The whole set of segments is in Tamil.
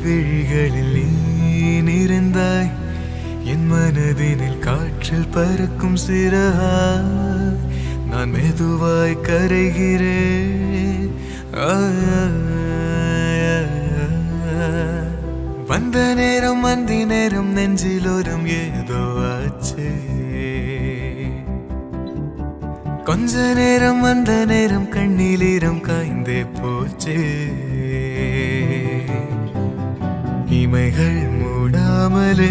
விழிகளில் நீ நிறைந்தாய் என் மனதினில் காற்றில் பறக்கும் சிறகாய் நான் மெதுவாய் கரைகிறேன் ஆ, வந்த நேரம் வந்தி நேரம் நெஞ்சிலோரம் ஏதோ ஆச்சு கொஞ்ச நேரம் வந்த நேரம் கண்ணிலீரம் காய்ந்தே போச்சு இமைகள் மூடாமலே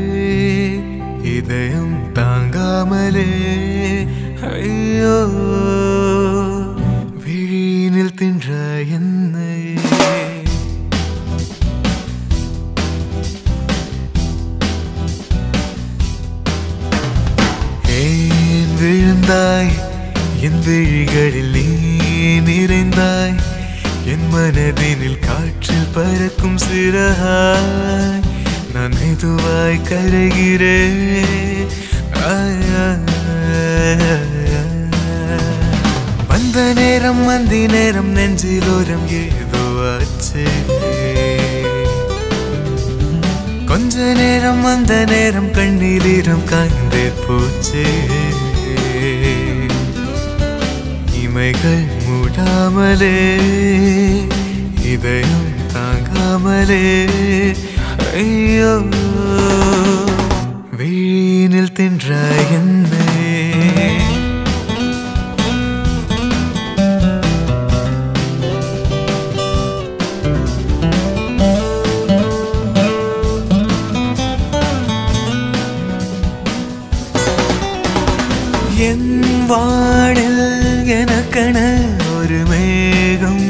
இதயம் தாங்காமலே ஐயோ விழியினில் தின்ற என்னை ஏன் விழுந்தாய் என் விழிகளில் நீ நிறைந்தாய் என் மனதினில் காற்றில் பறக்கும் சிறகாய் நான் மெதுவாய் கரைகிறேன் ஆ, ஆ, ஆ. வந்த நேரம் வந்தி நேரம் நெஞ்சிலோரம் ஏதோ ஆச்சு கொஞ்ச நேரம் அந்த நேரம் கண்ணீரம் காய்ந்தே போச்சு இமைகள் மூடாமலே இதயம் தாங்காமலே ஐயோ வீணில் தின்ற என்னை என் வானில் எனக்கென ஒரு மேகம்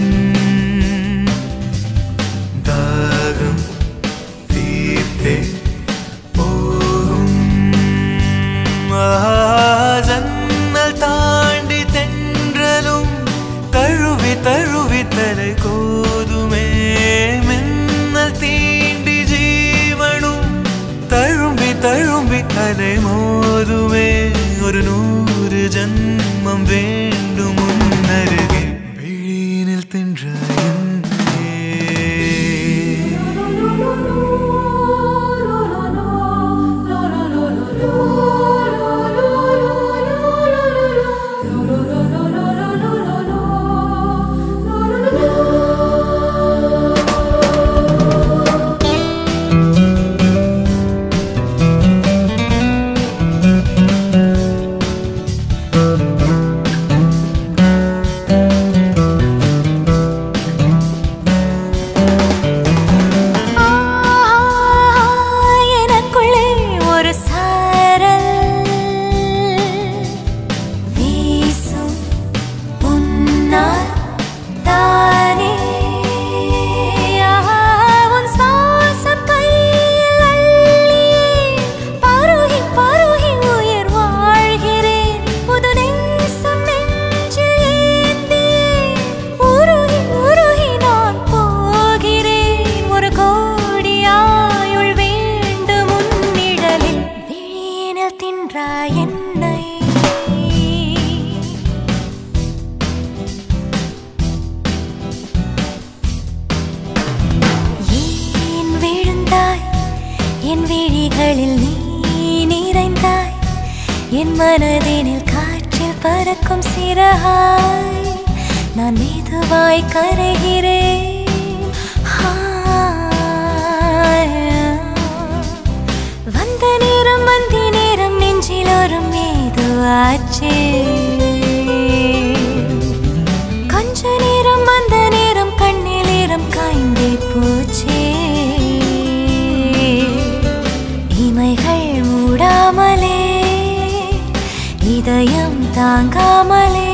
தாகம் தீர்த்தே போகும் ஆஹா, ஜன்னல் தாண்டி தென்றலும் தழுவி தழுவி தலை கோதுமே மின்னல் தீண்டி ஜீவனும் தழும்பி தழும்பி அலை மோதுமே ஒரு நூறு ஜன்மம் வேண்டும் முன்னருகே வீணில் தின்ற என்னே. எனக்குள்ளே ஒரு சாரல் வீசும் உன்னால் தானே ஆஹா, உன் சுவாசம் கையில் அள்ளியே பருகி பருகி உயிர் வாழ்கிறேன் புது நேசம் நெஞ்சில் ஏந்தியே உருகி உருகி நான் போகிறேன் ஒரு கோடி ஆயுள் வேண்டும் உன்னிடலில் வீணில் தின்றாய் என்னை ஏன் விழுந்தாய் என் விழிகளில் நீ நிறைந்தாய் என் மனதினில் காற்றில் பறக்கும் சிறகாய் நான் மெதுவாய் கரைகிறேன் வந்த நேரம் வந்தி நேரம் நெஞ்சிலோரும் ஏதோ ஆச்சே கொஞ்ச நேரம் அந்த நேரம் கண்ணில் ஈரம் காய்ந்தே போச்சே இமைகள் மூடாமலே இதயம் தாங்காமலே